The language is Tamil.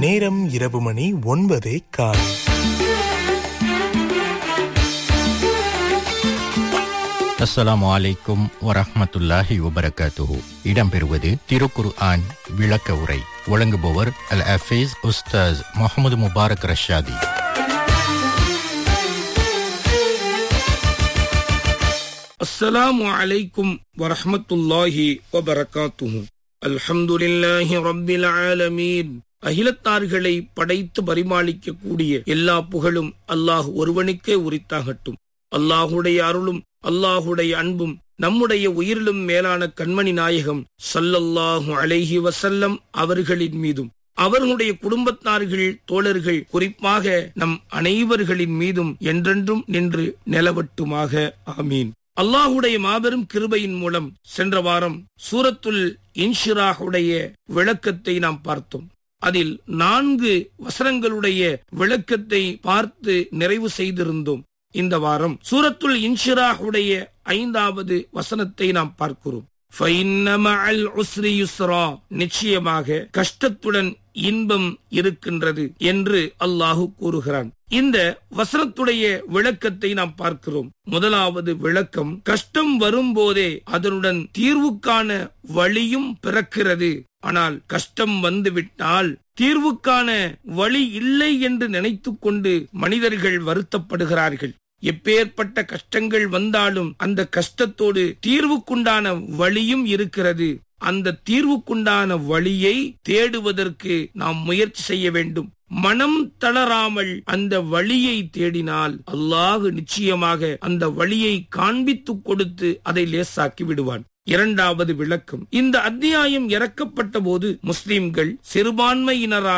நேரம் இரவு மணி ஒன்பதே கால் அஸ்ஸலாமு அலைக்கும் வரஹ்மத்துல்லாஹி வபரகாத்துஹு இடம்பெறுவது திருக்குர் ஆன் விளக்க உரை வழங்குபவர் அல் அஃபீஸ் உஸ்தாஸ் முகமது முபாரக் ரஷாதி السلام عليكم ورحمة الله وبركاته الحمد لله رب العالمين அகிலத்தார்களை படைத்து பரிமாளிக்கக்கூடிய எல்லா புகழும் அல்லாஹ் ஒருவனுக்கே உரித்தாகட்டும் அல்லாஹுடைய அருளும் அல்லாஹுடைய அன்பும் நம்முடைய உயிரிலும் மேலான கண்மணி நாயகம் சல்லல்லாஹு அலைஹி வசல்லம் அவர்களின் மீதும் அவர்களுடைய குடும்பத்தார்கள் தோழர்கள் குறிப்பாக நம் அனைவர்களின் மீதும் என்றென்றும் நின்று நிலவட்டுமாக ஆமீன் அல்லாஹுடைய மாபெரும் கிருபையின் மூலம் சென்ற வாரம் சூரத்துல் இன்ஷிராஹுடைய விளக்கத்தை நாம் பார்த்தோம் அதில் நான்கு வசனங்களுடைய விளக்கத்தை பார்த்து நிறைவு செய்திருந்தோம் இந்த வாரம் சூரத்துல் இன்ஷிராஹுடைய ஐந்தாவது வசனத்தை நாம் பார்க்கிறோம் فَإِنَّ مَعَ الْعُسْرِ يُسْرًا நிச்சயமாக கஷ்டத்துடன் இன்பம் இருக்கின்றது என்று அல்லாஹு கூறுகிறான் இந்த வசனத்துடைய விளக்கத்தை நாம் பார்க்கிறோம் முதலாவது விளக்கம் கஷ்டம் வரும்போதே அதனுடன் தீர்வுக்கான வழியும் பிறக்கிறது ஆனால் கஷ்டம் வந்துவிட்டால் தீர்வுக்கான வழி இல்லை என்று நினைத்துக் கொண்டு மனிதர்கள் வருத்தப்படுகிறார்கள் எப்பேற்பட்ட கஷ்டங்கள் வந்தாலும் அந்த கஷ்டத்தோடு தீர்வுக்குண்டான வழியும் இருக்கிறது அந்த தீர்வுக்குண்டான வழியை தேடுவதற்கு நாம் முயற்சி செய்ய வேண்டும் மனம் தளராமல் அந்த வழியை தேடினால் அல்லாஹு நிச்சயமாக அந்த வழியை காண்பித்துக் கொடுத்து அதை லேசாக்கி விடுவான் இரண்டாவது விளக்கம் இந்த அத்தியாயம் இறக்கப்பட்ட போது முஸ்லிம்கள் சிறுபான்மையினராக